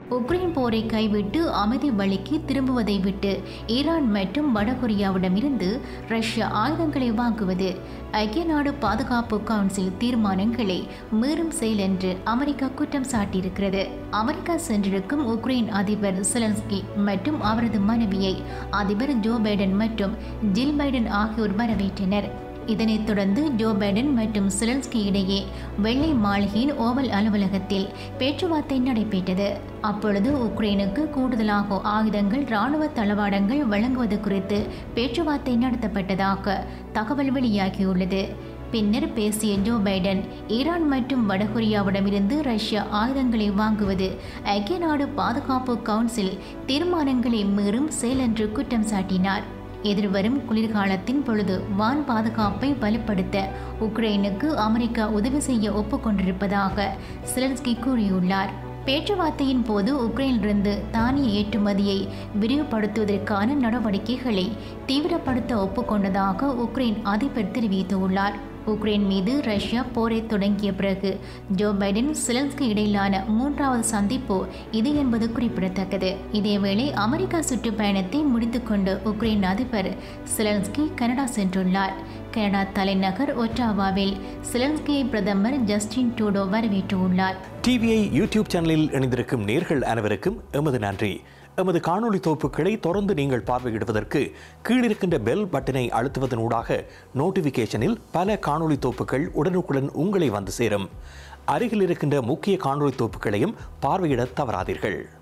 Ukraine போரை கைவிட்டு அமைதி வழிக்கு திரும்புவதை விட்டு ஈரான் மற்றும் வடகொரியாவிடமிருந்து ரஷ்யா ஆயுதங்களை வாங்குவது ஐக்கிய நாடு பாதுகாப்பு கவுன்சில் தீர்மானங்களை மீறும் செயல் என்று அமெரிக்கா குற்றம் சாட்டியிருக்கிறது அமெரிக்கா சென்றிருக்கும் உக்ரைன் அதிபர் செலன்ஸ்கி மற்றும் அவரது மனைவியை அதிபர் ஜோ பைடன் மற்றும் ஜில் பைடன் ஆகியோர் வரவேற்றனர் இதனைத் தொடர்ந்து ஜோ பைடன் மற்றும் செலன்ஸ்கி இடையே வெள்ளை மாளிகையின் ஓவல் அலுவலகத்தில் பேச்சுவார்த்தை நடைபெற்றது அப்பொழுது உக்ரைனுக்கு கூடுதலாக ஆயுதங்கள் இராணுவ தளவாடங்கள் வழங்குவது குறித்து பேச்சுவார்த்தை நடத்தப்பட்டதாக தகவல் வெளியாகியுள்ளது பின்னர் பேசிய ஜோ பைடன் ஈரான் மற்றும் வடகொரியாவிடமிருந்து ரஷ்யா ஆயுதங்களை வாங்குவது ஐக்கிய நாடு பாதுகாப்பு கவுன்சில் தீர்மானங்களை மீறும் செயல் என்று குற்றம் சாட்டினார் எதிர்வரும் குளிர்காலத்தின் பொழுது வான் பாதுகாப்பை வலுப்படுத்த உக்ரைனுக்கு அமெரிக்கா உதவி செய்ய ஒப்புக்கொண்டிருப்பதாக சிலன்ஸ்கி கூறியுள்ளார் பேச்சுவார்த்தையின் போது உக்ரைனிலிருந்து தானிய ஏற்றுமதியை விரிவுபடுத்துவதற்கான நடவடிக்கைகளை தீவிரப்படுத்த ஒப்புக்கொண்டதாக உக்ரைன் அதிபர் தெரிவித்துள்ளார் உக்ரைன் மீது ரஷ்யா போரை தொடங்கிய பிறகு ஜோ பைடன் சிலன்ஸ்கி இடையிலான மூன்றாவது சந்திப்பு இது என்பது குறிப்பிடத்தக்கது இதேவேளை அமெரிக்கா சுற்றுப்பயணத்தை முடித்துக்கொண்டு உக்ரைன் அதிபர் சிலன்ஸ்கி கனடா சென்றுள்ளார் கனடா தலைநகர் ஒட்டாவாவில் சிலன்ஸ்கியை பிரதமர் ஜஸ்டின் ட்ரூடோ வரவேற்றுள்ளார் டிவிஐ யூடியூப் சேனலில் இணைந்திருக்கும் நேர்கள் அனைவருக்கும் எமது நன்றி எமது காணொளி தொகுப்புகளை தொடர்ந்து நீங்கள் பார்வையிடுவதற்கு கீழிருக்கின்ற பெல் பட்டனை அழுத்துவதன் ஊடாக நோட்டிஃபிகேஷனில் பல காணொளி தொகுப்புகள் உடனுக்குடன் உங்களை வந்து சேரும் அருகில் இருக்கின்ற முக்கிய காணொளி தொகுப்புகளையும் பார்வையிட தவறாதீர்கள்